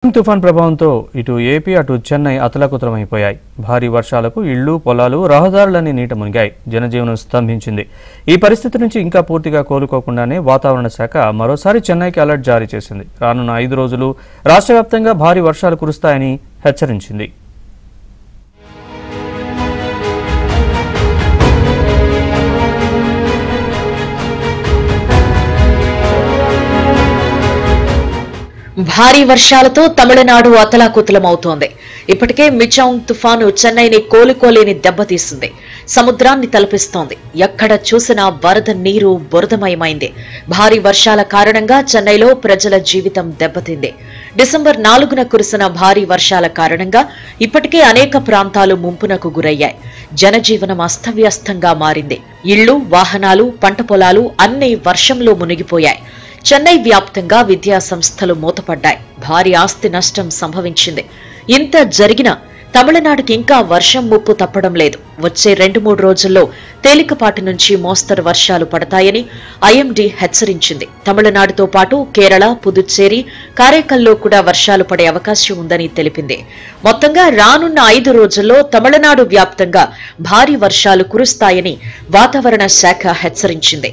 మిచాంగ్ తుఫాన్ ప్రభావంతో ఇటు ఏపీ అటు చెన్నై అతలాకుతలమైపోయాయి భారీ వర్షాలకు ఇళ్లు పొలాలు రహదారులన్నీ నీట మునిగాయి జనజీవనం స్తంభించింది ఈ పరిస్థితి నుంచి ఇంకా పూర్తిగా కోలుకోకుండానే వాతావరణ శాఖ మరోసారి చెన్నైకి అలర్ట్ జారీ చేసింది రానున్న ఐదు రోజులు రాష్ట్ర వ్యాప్తంగా భారీ వర్షాలు కురుస్తాయని హెచ్చరించింది భారీ వర్షాలతో తమిళనాడు అతలాకుతలమవుతోంది ఇప్పటికే మిచాంగ్ తుఫాను చెన్నైని కోలుకోలేని దెబ్బతీసింది సముద్రాన్ని తలపిస్తోంది ఎక్కడ చూసినా వరద నీరు బురదమయమైంది భారీ వర్షాల కారణంగా చెన్నైలో ప్రజల జీవితం దెబ్బతింది డిసెంబర్ నాలుగున కురిసిన భారీ వర్షాల కారణంగా ఇప్పటికే అనేక ప్రాంతాలు ముంపునకు గురయ్యాయి జనజీవనం అస్తవ్యస్తంగా మారింది ఇళ్లు వాహనాలు పంట పొలాలు అన్నీ వర్షంలో మునిగిపోయాయి చెన్నై వ్యాప్తంగా విద్యా సంస్థలు మూతపడ్డాయి భారీ ఆస్తి నష్టం సంభవించింది ఇంత జరిగినా తమిళనాడుకి ఇంకా వర్షం ముప్పు తప్పడం లేదు వచ్చే రెండు మూడు రోజుల్లో తేలికపాటి నుంచి మోస్తరు వర్షాలు పడతాయని ఐఎండీ హెచ్చరించింది తమిళనాడుతో పాటు కేరళ పుదుచ్చేరి కారైకల్లో కూడా వర్షాలు పడే అవకాశం ఉందని తెలిపింది మొత్తంగా రానున్న ఐదు రోజుల్లో తమిళనాడు వ్యాప్తంగా భారీ వర్షాలు కురుస్తాయని వాతావరణ శాఖ హెచ్చరించింది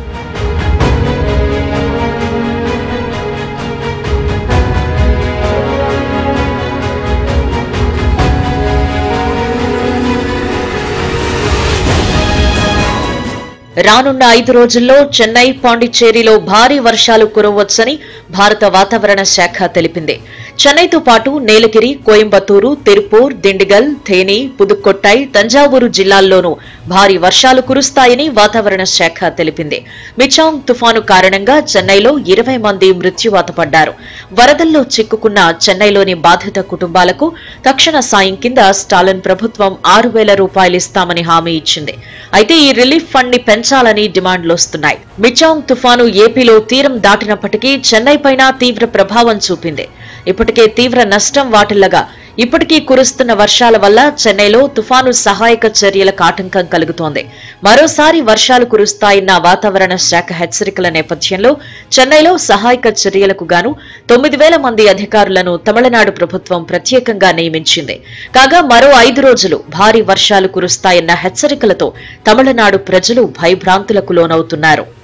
రానున్న ఐదు రోజుల్లో చెన్నై పాండిచ్చేరిలో భారీ వర్షాలు కురవచ్చని భారత వాతావరణ శాఖ తెలిపింది చెన్నైతో పాటు నీలగిరి కోయంబత్తూరు తిరుపూర్ దిండిగల్ థేని పుదుక్కొట్టై తంజావూరు జిల్లాల్లోనూ భారీ వర్షాలు కురుస్తాయని వాతావరణ శాఖ తెలిపింది మిచాంగ్ తుఫాను కారణంగా చెన్నైలో ఇరవై మంది మృత్యువాత పడ్డారు వరదల్లో చిక్కుకున్న చెన్నైలోని బాధిత కుటుంబాలకు తక్షణ సాయం కింద స్టాలిన్ ప్రభుత్వం ఆరు వేల రూపాయలు ఇస్తామని హామీ ఇచ్చింది అయితే ఈ రిలీఫ్ ఫండ్ ని పెంచాలని డిమాండ్లు వస్తున్నాయి మిచాంగ్ తుఫాను ఏపీలో తీరం దాటినప్పటికీ చెన్నై పైన తీవ్ర ప్రభావం చూపింది ఇప్పటికే తీవ్ర నష్టం వాటిల్లగా ఇప్పటికీ కురుస్తున్న వర్షాల వల్ల చెన్నైలో తుఫాను సహాయక చర్యలకు ఆటంకం కలుగుతోంది మరోసారి వర్షాలు కురుస్తాయన్న వాతావరణ శాఖ హెచ్చరికల నేపథ్యంలో చెన్నైలో సహాయక చర్యలకు గాను తొమ్మిది వేల మంది అధికారులను తమిళనాడు ప్రభుత్వం ప్రత్యేకంగా నియమించింది కాగా మరో ఐదు రోజులు భారీ వర్షాలు కురుస్తాయన్న హెచ్చరికలతో తమిళనాడు ప్రజలు భయభ్రాంతులకు లోనవుతున్నారు